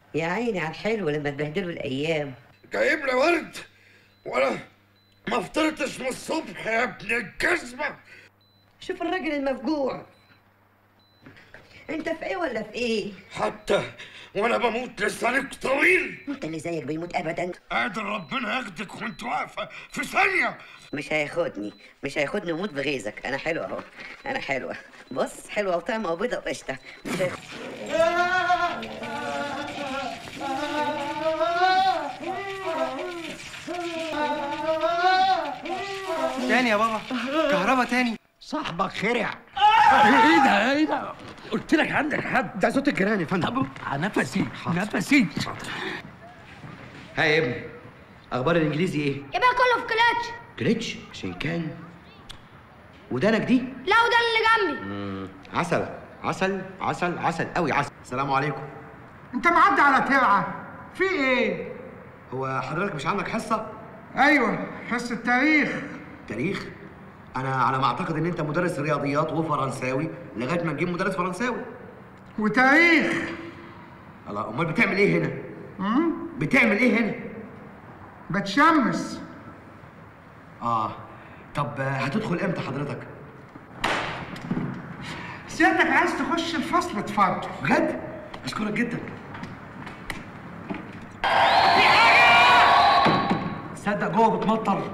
يا عيني على الحلو لما تبهدلوا الايام جايب لي ورد ولا ما فطرتش من الصبح يا ابن الجزمة شوف الراجل المفجوع انت في ايه ولا في ايه حتى وانا بموت لسانك طويل انت اللي زيك بيموت ابدا قادر ربنا ياخدك وانت واقفة في ثانية مش هياخدني مش هياخدني وموت بغيظك انا حلوه اهو انا حلوه بص حلوه وطعمه وبيضه وقشطه مش هياخد- تاني يا بابا كهربا تاني صاحبك خرع ايه ده ايه ده قلت لك عندك حد ده صوت الجيران يا فندم طب نفسي نفسي ها يا ابني اخبار الانجليزي ايه يبقى كله في كلاتش جليتش عشان كان ودانك دي لا وده اللي جنبي مم. عسل عسل عسل عسل قوي عسل السلام عليكم انت معدي على ترعه في ايه هو حضرتك مش عندك حصه ايوه حصه تاريخ تاريخ انا على ما اعتقد ان انت مدرس رياضيات وفرنساوي لغايه ما نجيب مدرس فرنساوي وتاريخ الله امال بتعمل ايه هنا بتعمل ايه هنا بتشمس اه طب آه، هتدخل امتى حضرتك سيادتك عايز تخش الفصل اتفضل بجد اشكرك جدا صدق جوه بتمطر